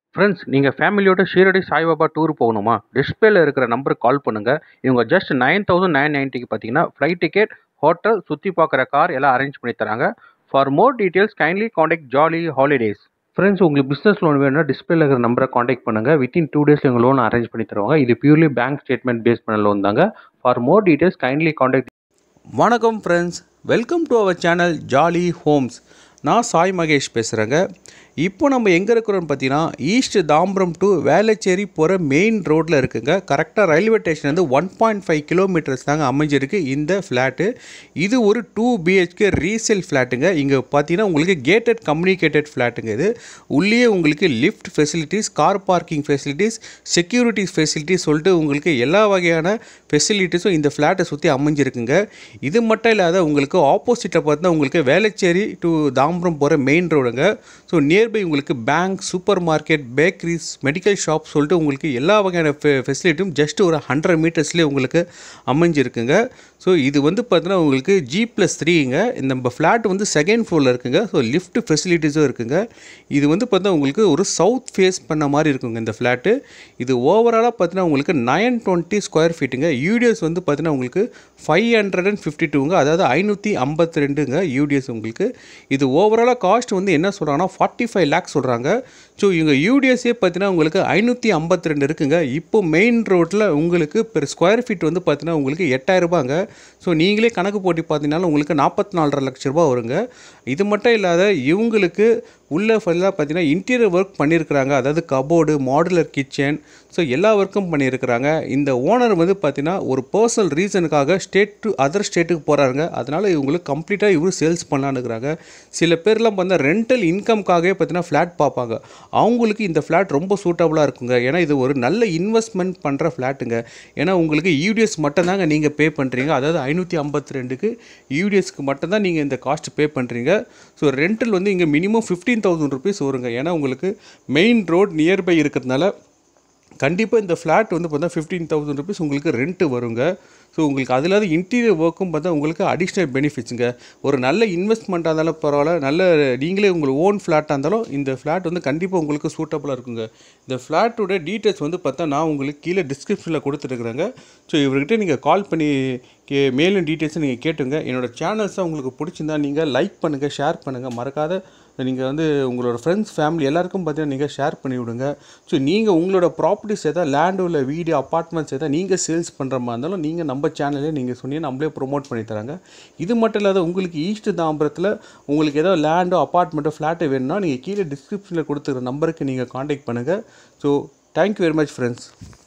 friends நீங்கள் ஃபேமிலியோட Shirdi Saibaba tour போகணுமா டிஸ்பிளேல இருக்கிற நம்பருக்கு கால் பண்ணுங்கள் இவங்க ஜஸ்ட் நைன் தௌசண்ட் நைன் நைன்ட்டிக்கு பார்த்தீங்கன்னா ஃப்ளைட் டிக்கெட் ஹோட்டல் சுற்றி பார்க்குற கார் எல்லாம் அரேஞ்ச் பண்ணி தராங்க for more details kindly contact Jolly Holidays friends உங்களுக்கு பிஸ்னஸ் லோன் வேணும்னா டிஸ்பிளேல இருக்கிற நம்பரை காண்டாக்ட் பண்ணுங்கள் வித்தின் டூ டேஸில் எங்கள் லோன் அரேஞ்ச் பண்ணி தருவாங்க இது பியூர்லி பேங்க் ஸ்டேட்மெண்ட் பேஸ் பண்ண லோன் தாங்க for more details kindly contact வணக்கம் friends welcome to our channel Jolly Homes நான் சாய் மகேஷ் பேசுகிறேங்க இப்போ நம்ம எங்கே இருக்கிறோம்னு பார்த்தீங்கன்னா ஈஸ்ட் தாம்பரம் டு வேளச்சேரி போகிற மெயின் ரோட்டில் இருக்குங்க கரெக்டாக ரயில்வே ஸ்டேஷன் வந்து ஒன் பாயிண்ட் ஃபைவ் கிலோமீட்டர்ஸ் தாங்க அமைஞ்சிருக்கு இந்த ஃப்ளாட்டு இது ஒரு டூ பிஹெச்கே ரீசேல் ஃப்ளாட்டுங்க இங்கே பார்த்தீங்கன்னா உங்களுக்கு கேட்டட் கம்யூனிகேட்டட் ஃப்ளாட்டுங்க இது உள்ளே உங்களுக்கு lift facilities car parking facilities security facilities சொல்லிட்டு உங்களுக்கு எல்லா வகையான ஃபெசிலிட்டிஸும் இந்த ஃப்ளாட்டை சுற்றி அமைஞ்சிருக்குங்க இது மட்டும் இல்லாத உங்களுக்கு ஆப்போசிட்டில் பார்த்தா உங்களுக்கு வேளச்சேரி டு தாம்பரம் போகிற மெயின் ரோடுங்க ஸோ நியர்பை உங்களுக்கு bank supermarket bakeries medical shop சொல்லிட்டு உங்களுக்கு எல்லா வகையான ஃபெ ஃபெசிலிட்டியும் ஜஸ்ட் ஒரு ஹண்ட்ரட் மீட்டர்ஸ்லேயே உங்களுக்கு அமைஞ்சிருக்குங்க ஸோ இது வந்து பார்த்தீங்கன்னா உங்களுக்கு ஜி ப்ளஸ் த்ரீங்க இந்த நம்ம ஃப்ளாட் வந்து செகண்ட் ஃப்ளோரில் இருக்குங்க ஸோ லிஃப்ட் ஃபெசிலிட்டிஸும் இருக்குங்க இது வந்து பார்த்தீங்கன்னா உங்களுக்கு ஒரு சவுத் ஃபேஸ் பண்ண மாதிரி இருக்குங்க இந்த ஃப்ளாட்டு இது ஓவராலாக பார்த்தீங்கன்னா உங்களுக்கு நைன் டுவெண்ட்டி ஸ்கொயர் ஃபீட்டுங்க யூடிஎஸ் வந்து பார்த்தீங்கன்னா உங்களுக்கு ஃபைவ் ஹண்ட்ரட் அண்ட் ஃபிஃப்டி டூங்க அதாவது ஐநூற்றி ஐம்பத்தி ரெண்டுங்க யூடிஎஸ் உங்களுக்கு இது ஓவராலாக காஸ்ட் வந்து என்ன சொல்கிறாங்கன்னா ஃபார்ட்டி ஃபைவ் லேக்ஸ் சொல்கிறாங்க ஸோ இவங்க யூடிஎஸ்ஸே பார்த்தீங்கன்னா உங்களுக்கு ஐநூற்றி ஐம்பத்தி ரெண்டு இருக்குங்க இப்போ மெயின் ரோட்டில் உங்களுக்கு பெர் ஸ்கொயர் ஃபீட் வந்து பார்த்தீங்கன்னா உங்களுக்கு எட்டாயிரம் ரூபாங்க ஸோ நீங்களே கணக்கு போட்டி பார்த்தீங்கன்னா உங்களுக்கு நாற்பத்தி நாலரை லட்ச ரூபா வருங்க இது மட்டும் இல்லாத இவங்களுக்கு உள்ள ஃபுல்லாக பார்த்தீங்கன்னா இன்டீரியர் ஒர்க் பண்ணியிருக்கிறாங்க அதாவது கபோர்டு மாடுலர் கிச்சன் ஸோ எல்லா ஒர்க்கும் பண்ணியிருக்கிறாங்க இந்த ஓனர் வந்து பார்த்தீங்கன்னா ஒரு பர்சனல் ரீசனுக்காக ஸ்டேட் டு அதர் ஸ்டேட்டுக்கு போகிறாருங்க அதனால் இவங்களுக்கு கம்ப்ளீட்டாக இவரு சேல்ஸ் பண்ணலான்னுக்குறாங்க சில பேர்லாம் பார்த்தா ரெண்டல் இன்கம்காகவே பார்த்தீங்கன்னா ஃப்ளாட் பார்ப்பாங்க அவங்களுக்கு இந்த ஃப்ளாட் ரொம்ப சூட்டபுளாக இருக்குங்க ஏன்னா இது ஒரு நல்ல இன்வெஸ்ட்மெண்ட் பண்ணுற ஃப்ளாட்டுங்க ஏன்னா உங்களுக்கு யூடிஎஸ் மட்டும்தாங்க நீங்கள் பே பண்ணுறீங்க அதாவது ஐநூற்றி ஐம்பத்தி ரெண்டுக்கு யூடிஎஸ்க்கு மட்டும்தான் நீங்கள் இந்த காஸ்ட் பே பண்ணுறீங்க ஸோ ரெண்டல் வந்து இங்கே மினிமம் ஃபிஃப்டீன் தௌசண்ட் ருபீஸ் வருங்க ஏன்னா உங்களுக்கு மெயின் ரோட் நியர்பை இருக்கிறதுனால கண்டிப்பாக இந்த ஃப்ளாட் வந்து பார்த்தா ஃபிஃப்டீன் தௌசண்ட் ருபீஸ் உங்களுக்கு ரெண்ட்டு வருங்க ஸோ உங்களுக்கு அதில் இன்டீரியர் ஒர்க்கும் பார்த்தா உங்களுக்கு அடிஷ்னல் பெனிஃபிட்ஸுங்க ஒரு நல்ல இன்வெஸ்ட்மெண்ட்டாக இருந்தாலும் பரவாயில்ல நல்ல நீங்களே உங்களுக்கு ஓன் ஃப்ளாட்டாக இருந்தாலும் இந்த ஃப்ளாட் வந்து கண்டிப்பாக உங்களுக்கு சூட்டபுளாக இருக்குங்க இந்த ஃப்ளாட்டோட டீட்டெயில்ஸ் வந்து பார்த்தா நான் உங்களுக்கு கீழே டிஸ்கிரிப்ஷனில் கொடுத்துருக்குறேங்க ஸோ இவர்கிட்ட நீங்கள் கால் பண்ணி கே மேலும் டீட்டெயில்ஸை நீங்கள் கேட்டுங்க என்னோடய சேனல்ஸை உங்களுக்கு பிடிச்சிருந்தா நீங்கள் லைக் பண்ணுங்கள் ஷேர் பண்ணுங்கள் மறக்காத நீங்கள் வந்து உங்களோட ஃப்ரெண்ட்ஸ் ஃபேமிலி எல்லாருக்கும் பார்த்தீங்கன்னா நீங்கள் ஷேர் பண்ணி விடுங்க ஸோ நீங்கள் உங்களோட ப்ராப்பர்ட்டிஸ் எதாவது லேண்டு இல்லை வீடு அப்பார்ட்மெண்ட்ஸ் எதாவது நீங்கள் சேல்ஸ் பண்ணுற மாதிரி இருந்தாலும் நீங்கள் நம்ம சேனலே நீங்கள் சொன்னீங்க நம்மளே ப்ரொமோட் பண்ணி தராங்க இது மட்டும் இல்லாத உங்களுக்கு ஈஸ்ட் தாம்பரத்தில் உங்களுக்கு ஏதோ லேண்டோ அப்பார்ட்மெண்ட்டோ ஃப்ளாட்டோ வேணும்னா நீங்கள் கீழே டிஸ்கிரிப்ஷனில் கொடுத்துருக்க நம்பருக்கு நீங்கள் காண்டாக்ட் பண்ணுங்கள் so thank you very much friends